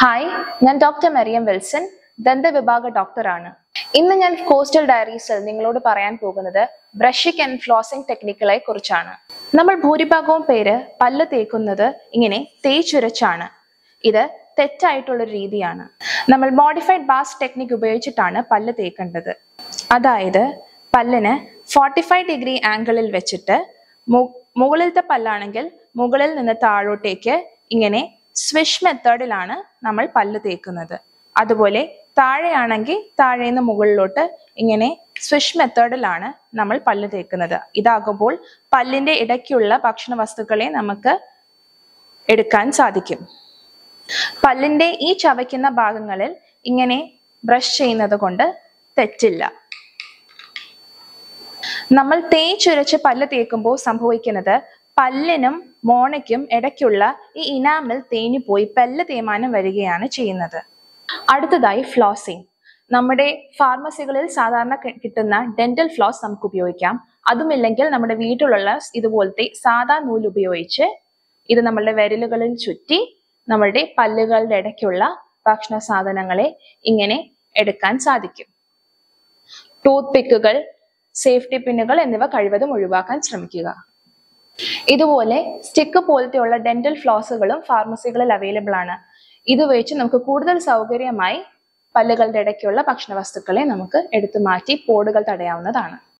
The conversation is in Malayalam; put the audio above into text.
ഹായ് ഞാൻ ഡോക്ടർ മരിയം വിൽസൺ ദന്തവിഭാഗ ഡോക്ടറാണ് ഇന്ന് ഞാൻ കോസ്റ്റൽ ഡയറീസിൽ നിങ്ങളോട് പറയാൻ പോകുന്നത് ബ്രഷിംഗ് ആൻഡ് ഫ്ലോസിംഗ് ടെക്നിക്കുകളെ കുറിച്ചാണ് നമ്മൾ ഭൂരിഭാഗവും പേര് പല്ല് തേക്കുന്നത് ഇങ്ങനെ തേച്ചുരച്ചാണ് ഇത് തെറ്റായിട്ടുള്ള രീതിയാണ് നമ്മൾ മോഡിഫൈഡ് ബാസ് ടെക്നിക് ഉപയോഗിച്ചിട്ടാണ് പല്ല് തേക്കേണ്ടത് അതായത് പല്ലിന് ഫോർട്ടി ഫൈവ് ഡിഗ്രി ആംഗിളിൽ വെച്ചിട്ട് മു- മുകളിലത്തെ പല്ലാണെങ്കിൽ മുകളിൽ നിന്ന് താഴോട്ടേക്ക് ഇങ്ങനെ സ്വിഷ് മെത്തേഡിലാണ് നമ്മൾ പല്ല് തേക്കുന്നത് അതുപോലെ താഴെയാണെങ്കിൽ താഴെ നിന്ന് മുകളിലോട്ട് ഇങ്ങനെ സ്വിഷ് മെത്തേഡിലാണ് നമ്മൾ പല്ല് തേക്കുന്നത് ഇതാകുമ്പോൾ പല്ലിന്റെ ഇടയ്ക്കുള്ള ഭക്ഷണ വസ്തുക്കളെ നമുക്ക് എടുക്കാൻ സാധിക്കും പല്ലിന്റെ ഈ ചവയ്ക്കുന്ന ഭാഗങ്ങളിൽ ഇങ്ങനെ ബ്രഷ് ചെയ്യുന്നത് കൊണ്ട് തെറ്റില്ല നമ്മൾ തേച്ചുരച്ച് പല്ല് തേക്കുമ്പോൾ സംഭവിക്കുന്നത് പല്ലിനും മോണയ്ക്കും ഇടയ്ക്കുള്ള ഈ ഇനാമിൽ തേഞ്ഞു പോയി പല്ല് തേയ്മാനം വരികയാണ് ചെയ്യുന്നത് അടുത്തതായി ഫ്ലോസിംഗ് നമ്മുടെ ഫാർമസികളിൽ സാധാരണ കി- കിട്ടുന്ന ഡെന്റൽ ഫ്ലോസ് നമുക്ക് ഉപയോഗിക്കാം അതുമില്ലെങ്കിൽ നമ്മുടെ വീട്ടിലുള്ള ഇതുപോലത്തെ സാധാ നൂല് ഉപയോഗിച്ച് ഇത് നമ്മളുടെ വിരലുകളിൽ ചുറ്റി നമ്മളുടെ പല്ലുകളുടെ ഇടയ്ക്കുള്ള ഭക്ഷണ സാധനങ്ങളെ ഇങ്ങനെ എടുക്കാൻ സാധിക്കും ടൂത്ത് പിക്കുകൾ സേഫ്റ്റി പിന്നുകൾ എന്നിവ കഴിവതും ഒഴിവാക്കാൻ ശ്രമിക്കുക ഇതുപോലെ സ്റ്റിക്ക് പോലത്തെയുള്ള ഡെന്റൽ ഫ്ലോസുകളും ഫാർമസികളിൽ അവൈലബിൾ ആണ് ഇത് വെച്ച് നമുക്ക് കൂടുതൽ സൗകര്യമായി പല്ലുകളുടെ ഇടയ്ക്കുള്ള ഭക്ഷണ വസ്തുക്കളെ നമുക്ക് എടുത്തു മാറ്റി പോടുകൾ തടയാവുന്നതാണ്